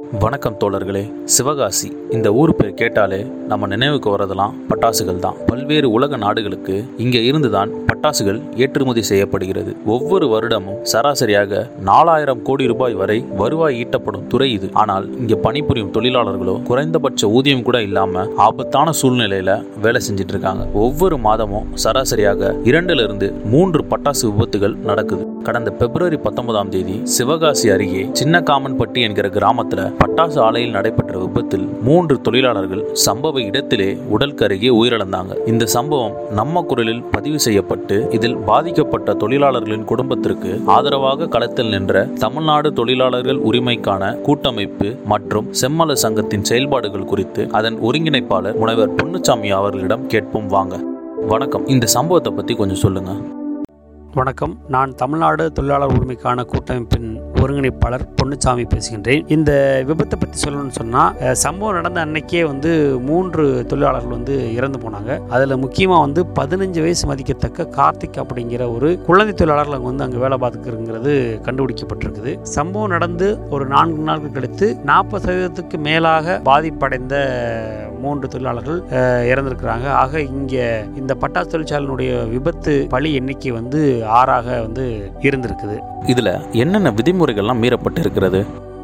வணக்கம் தோழர்களே சிவகாசி இந்த ஊர் பேர் கேட்டாலே நம்ம நினைவுக்கு வரதெல்லாம் பட்டாசுகள் தான் பல்வேறு உலக நாடுகளுக்கு இங்க இருந்துதான் பட்டாசுகள் ஏற்றுமதி செய்யப்படுகிறது ஒவ்வொரு வருடமும் சராசரியாக நாலாயிரம் கோடி ரூபாய் வரை வருவாய் ஈட்டப்படும் துறை இது ஆனால் இங்க பணிபுரியும் தொழிலாளர்களோ குறைந்தபட்ச ஊதியம் கூட இல்லாம ஆபத்தான சூழ்நிலையில வேலை செஞ்சுட்டு இருக்காங்க ஒவ்வொரு மாதமும் சராசரியாக இரண்டுல இருந்து மூன்று பட்டாசு விபத்துகள் நடக்குது கடந்த பிப்ரவரி பத்தொன்பதாம் தேதி சிவகாசி அருகே சின்ன காமன்பட்டி என்கிற கிராமத்துல பட்டாசு ஆலையில் நடைபெற்ற விபத்தில் மூன்று தொழிலாளர்கள் சம்பவ இடத்திலே உடல் கருகே உயிரிழந்தாங்க இந்த சம்பவம் நம்ம குரலில் பதிவு செய்யப்பட்டு இதில் பாதிக்கப்பட்ட தொழிலாளர்களின் குடும்பத்திற்கு ஆதரவாக களத்தில் நின்ற தமிழ்நாடு தொழிலாளர்கள் உரிமைக்கான கூட்டமைப்பு மற்றும் செம்மல சங்கத்தின் செயல்பாடுகள் குறித்து அதன் ஒருங்கிணைப்பாளர் முனைவர் பொன்னுச்சாமி அவர்களிடம் கேட்போம் வாங்க வணக்கம் இந்த சம்பவத்தை பத்தி கொஞ்சம் சொல்லுங்க வணக்கம் நான் தமிழ்நாடு தொழிலாளர் உரிமைக்கான கூட்டமைப்பின் ஒருங்கிணைப்பாளர் பொன்னுச்சாமி பேசுகின்றேன் இந்த விபத்தை பற்றி சொல்லணும்னு சொன்னால் சம்பவம் நடந்த அன்னைக்கே வந்து மூன்று தொழிலாளர்கள் வந்து இறந்து போனாங்க அதில் முக்கியமாக வந்து பதினஞ்சு வயசு மதிக்கத்தக்க கார்த்திக் அப்படிங்கிற ஒரு குழந்தை தொழிலாளர்கள் அங்கே வந்து அங்கே வேலை பார்த்துக்கிறங்கிறது கண்டுபிடிக்கப்பட்டிருக்குது சம்பவம் நடந்து ஒரு நான்கு நாட்கள் கழித்து நாற்பது சதவீதத்துக்கு மேலாக பாதிப்படைந்த மூன்று தொழிலாளர்கள் அஹ், இறந்திருக்கிறாங்க ஆக இங்கே இந்த பட்டாசு தொழிற்சாலையினுடைய விபத்து பலி எண்ணிக்கை வந்து ஆறாக வந்து இருந்திருக்குது இதுல என்னென்ன விதிமுறைகள்லாம் மீறப்பட்டு இருக்கிறது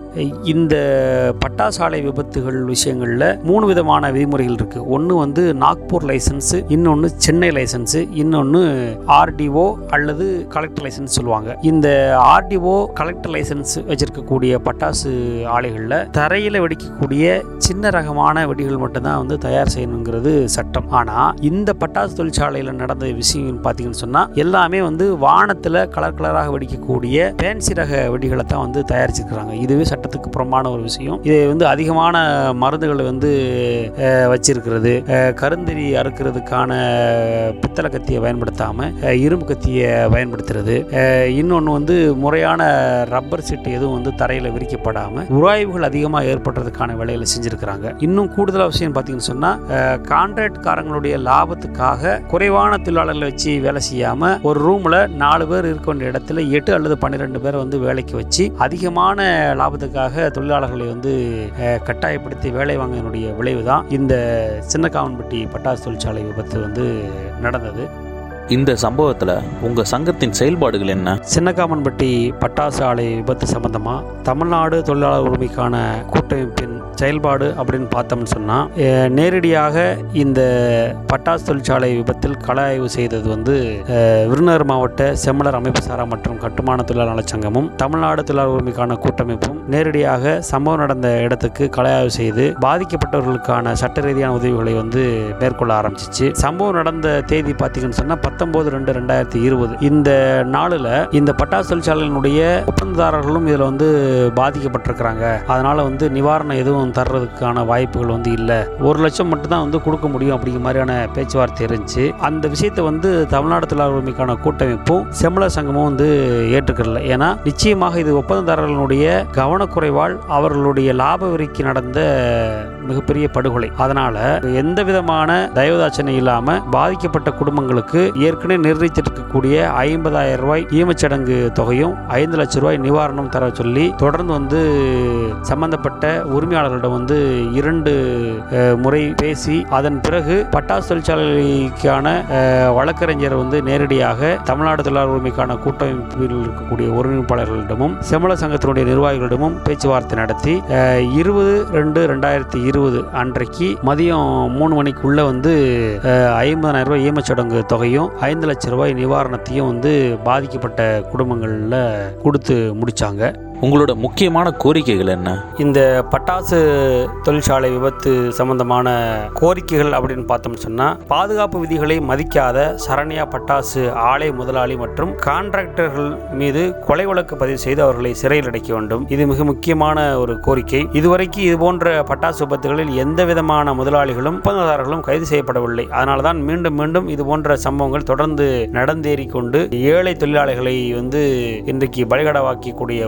இந்த பட்டாசாலை விபத்துகள் விஷயங்களில் மூணு விதமான விதிமுறைகள் இருக்குது ஒன்று வந்து நாக்பூர் லைசன்ஸு இன்னொன்று சென்னை லைசன்ஸு இன்னொன்று ஆர்டிஓ அல்லது கலெக்டர் லைசன்ஸ் சொல்லுவாங்க இந்த ஆர்டிஓ கலெக்டர் லைசன்ஸ் வச்சிருக்கக்கூடிய பட்டாசு ஆலைகளில் தரையில் வெடிக்கக்கூடிய சின்ன ரகமான வெடிகள் மட்டும்தான் வந்து தயார் செய்யணுங்கிறது சட்டம் ஆனால் இந்த பட்டாசு தொழிற்சாலையில் நடந்த விஷயம் பார்த்தீங்கன்னு சொன்னால் எல்லாமே வந்து வானத்தில் கலர் கலராக வெடிக்கக்கூடிய பேன்சி ரக வெடிகளை தான் வந்து தயாரிச்சிருக்கிறாங்க இதுவே சட்டத்துக்கு புறம்பான ஒரு விஷயம் இது வந்து அதிகமான மருந்துகளை வந்து அஹ், வச்சிருக்கிறது அஹ், கருந்தறி அறுக்கிறதுக்கான பித்தளை கத்தியை பயன்படுத்தாமல் இரும்பு கத்தியை பயன்படுத்துறது இன்னொன்று வந்து முறையான ரப்பர் சீட்டு எதுவும் வந்து தரையில் விரிக்கப்படாமல் உராய்வுகள் அதிகமாக ஏற்படுறதுக்கான வேலைகளை செஞ்சுருக்கிறாங்க இன்னும் கூடுதலாக விஷயம் பார்த்தீங்கன்னு சொன்னால் கான்ட்ராக்ட்காரங்களுடைய லாபத்துக்காக குறைவான தொழிலாளர்களை வச்சு வேலை செய்யாமல் ஒரு ரூமில் நாலு பேர் இருக்க வேண்டிய இடத்துல எட்டு அல்லது பன்னிரெண்டு பேரை வந்து வேலைக்கு வச்சு அதிகமான லாபத்துக்காக தொழிலாளர்களை வந்து அஹ், கட்டாயப்படுத்தி வேலை வாங்கினுடைய விளைவு தான் இந்த சின்னக்காவன்பட்டி பட்டாசு தொழிற்சாலை விபத்து வந்து நடந்தது இந்த சம்பவத்துல உங்க சங்கத்தின் செயல்பாடுகள் என்ன சின்னக்காமன்பட்டி பட்டாசு ஆலை விபத்து சம்பந்தமாக தமிழ்நாடு தொழிலாளர் உரிமைக்கான கூட்டமைப்பின் செயல்பாடு அப்படின்னு பார்த்தோம்னு சொன்னால் நேரடியாக இந்த பட்டாசு தொழிற்சாலை விபத்தில் கள ஆய்வு செய்தது வந்து அஹ், விருதுநகர் மாவட்ட செம்மலர் அமைப்பு சாரா மற்றும் கட்டுமான தொழிலாளர் நலச் சங்கமும் தமிழ்நாடு தொழிலாளர் உரிமைக்கான கூட்டமைப்பும் நேரடியாக சம்பவம் நடந்த இடத்துக்கு கள ஆய்வு செய்து பாதிக்கப்பட்டவர்களுக்கான சட்ட ரீதியான உதவிகளை வந்து மேற்கொள்ள ஆரம்பிச்சிச்சு சம்பவம் நடந்த தேதி பார்த்தீங்கன்னு சொன்னால் பத்தொன்பது ரெண்டு ரெண்டாயிரத்தி இருபது இந்த நாளில் இந்த பட்டாசு தொழிற்சாலையினுடைய ஒப்பந்ததாரர்களும் இதில் வந்து பாதிக்கப்பட்டிருக்கிறாங்க அதனால வந்து நிவாரணம் எதுவும் தர்றதுக்கான வாய்ப்புகள் வந்து இல்லை ஒரு லட்சம் மட்டும்தான் வந்து கொடுக்க முடியும் அப்படிங்கிற மாதிரியான பேச்சுவார்த்தை இருந்துச்சு அந்த விஷயத்தை வந்து தமிழ்நாடு தொழிலாளர் உரிமைக்கான கூட்டமைப்பும் செம்மலர் சங்கமும் வந்து ஏற்றுக்கல ஏன்னா நிச்சயமாக இது ஒப்பந்ததாரர்களுடைய கவனக்குறைவால் அவர்களுடைய லாப வரிக்கு நடந்த மிகப்பெரிய படுகொலை அதனால எந்த விதமான தயவுதாட்சணை இல்லாம பாதிக்கப்பட்ட குடும்பங்களுக்கு ஏற்கனவே நிர்ணயித்திருக்கக்கூடிய ஐம்பதாயிரம் ரூபாய் ஈமச்சடங்கு தொகையும் ஐந்து லட்சம் ரூபாய் நிவாரணம் தர சொல்லி தொடர்ந்து வந்து சம்பந்தப்பட்ட உரிமையாளர்களிடம் வந்து இரண்டு அஹ், முறை பேசி அதன் பிறகு பட்டாசு தொழிற்சாலைக்கான அஹ், வழக்கறிஞர் வந்து நேரடியாக தமிழ்நாடு தொழிலாளர் உரிமைக்கான கூட்டமைப்பில் இருக்கக்கூடிய ஒருங்கிணைப்பாளர்களிடமும் செம்மல சங்கத்தினுடைய நிர்வாகிகளிடமும் பேச்சுவார்த்தை நடத்தி இருபது ரெண்டு ரெண்டாயிரத்தி இருபது அன்றைக்கு மதியம் மூணு மணிக்குள்ள வந்து ஐம்பதாயிரம் ரூபாய் ஈமச்சடங்கு தொகையும் ஐந்து லட்சம் ரூபாய் நிவாரணத்தையும் வந்து பாதிக்கப்பட்ட குடும்பங்களில் கொடுத்து முடிச்சாங்க உங்களோட முக்கியமான கோரிக்கைகள் என்ன இந்த பட்டாசு தொழிற்சாலை விபத்து சம்பந்தமான கோரிக்கைகள் அப்படின்னு பார்த்தோம்னு சொன்னால் பாதுகாப்பு விதிகளை மதிக்காத சரண்யா பட்டாசு ஆலை முதலாளி மற்றும் கான்ட்ராக்டர்கள் மீது கொலை வழக்கு பதிவு செய்து அவர்களை சிறையில் அடைக்க வேண்டும் இது மிக முக்கியமான ஒரு கோரிக்கை இதுவரைக்கும் இது போன்ற பட்டாசு விபத்துகளில் எந்த விதமான முதலாளிகளும் ஒப்பந்ததாரர்களும் கைது செய்யப்படவில்லை அதனால தான் மீண்டும் மீண்டும் இது போன்ற சம்பவங்கள் தொடர்ந்து நடந்தேறிக் கொண்டு ஏழை தொழிலாளிகளை வந்து இன்றைக்கு பலிகடவாக்கக்கூடிய ஒரு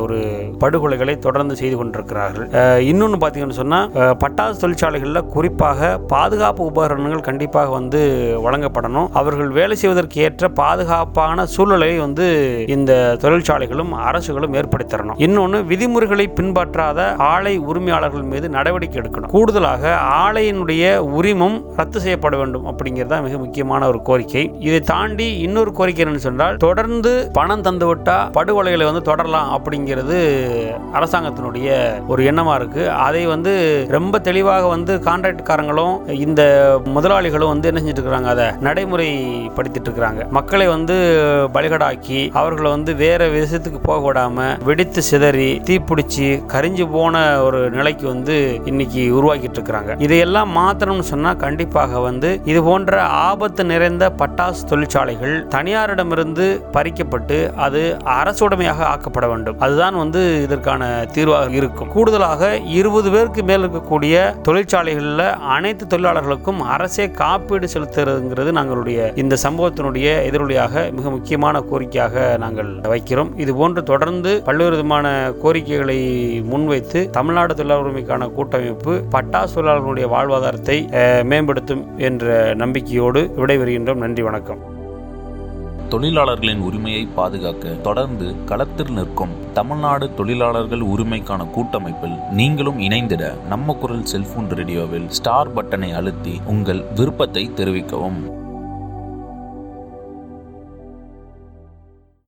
படுகொலைகளை தொடர்ந்து செய்து கொண்டிருக்கிறார்கள் அஹ், இன்னொன்னு பார்த்தீங்கன்னு சொன்னால் பட்டாசு தொழிற்சாலைகளில் குறிப்பாக பாதுகாப்பு உபகரணங்கள் கண்டிப்பாக வந்து வழங்கப்படணும் அவர்கள் வேலை செய்வதற்கு ஏற்ற பாதுகாப்பான சூழ்நிலையை வந்து இந்த தொழிற்சாலைகளும் அரசுகளும் ஏற்படுத்தித்தரணும் இன்னொன்று விதிமுறைகளை பின்பற்றாத ஆலை உரிமையாளர்கள் மீது நடவடிக்கை எடுக்கணும் கூடுதலாக ஆலையினுடைய உரிமம் ரத்து செய்யப்பட வேண்டும் அப்படிங்கிறது தான் மிக முக்கியமான ஒரு கோரிக்கை இதை தாண்டி இன்னொரு கோரிக்கை என்னன்னு சொன்னால் தொடர்ந்து பணம் தந்து விட்டா படுகொலைகளை வந்து தொடரலாம் அப்படிங்கிறது அரசாங்கத்தினுடைய ஒரு எண்ணமா இருக்கு அதை வந்து ரொம்ப தெளிவாக வந்து கான்ட்ராக்ட்காரங்களும் இந்த முதலாளிகளும் வந்து என்ன செஞ்சுட்டு இருக்கிறாங்க அதை நடைமுறைப்படுத்திட்டு இருக்கிறாங்க மக்களை வந்து பலிகடாக்கி அவர்களை வந்து வேற விஷயத்துக்கு போக விடாம வெடித்து சிதறி தீப்பிடிச்சு கரிஞ்சு போன ஒரு நிலைக்கு வந்து இன்னைக்கு உருவாக்கிட்டு இருக்கிறாங்க இதையெல்லாம் மாத்தணும்னு சொன்னா கண்டிப்பாக வந்து இது போன்ற ஆபத்து நிறைந்த பட்டாசு தொழிற்சாலைகள் தனியாரிடமிருந்து பறிக்கப்பட்டு அது அரசுடைமையாக ஆக்கப்பட வேண்டும் அதுதான் வந்து இதற்கான தீர்வாக இருக்கும் கூடுதலாக இருபது பேருக்கு மேல் இருக்கக்கூடிய தொழிற்சாலைகளில் அனைத்து தொழிலாளர்களுக்கும் அரசே காப்பீடு செலுத்துறதுங்கிறது நாங்களுடைய இந்த சம்பவத்தினுடைய எதிரொலியாக மிக முக்கியமான கோரிக்கையாக நாங்கள் வைக்கிறோம் இது போன்று தொடர்ந்து பல்வேறு விதமான கோரிக்கைகளை முன்வைத்து தமிழ்நாடு தொழிலாளர் உரிமைக்கான கூட்டமைப்பு பட்டாசு தொழிலாளர்களுடைய வாழ்வாதாரத்தை அஹ், மேம்படுத்தும் என்ற நம்பிக்கையோடு விடைபெறுகின்றோம் நன்றி வணக்கம் தொழிலாளர்களின் உரிமையை பாதுகாக்க தொடர்ந்து களத்தில் நிற்கும் தமிழ்நாடு தொழிலாளர்கள் உரிமைக்கான கூட்டமைப்பில் நீங்களும் இணைந்திட நம்ம குரல் செல்போன் ரேடியோவில் ஸ்டார் பட்டனை அழுத்தி உங்கள் விருப்பத்தை தெரிவிக்கவும்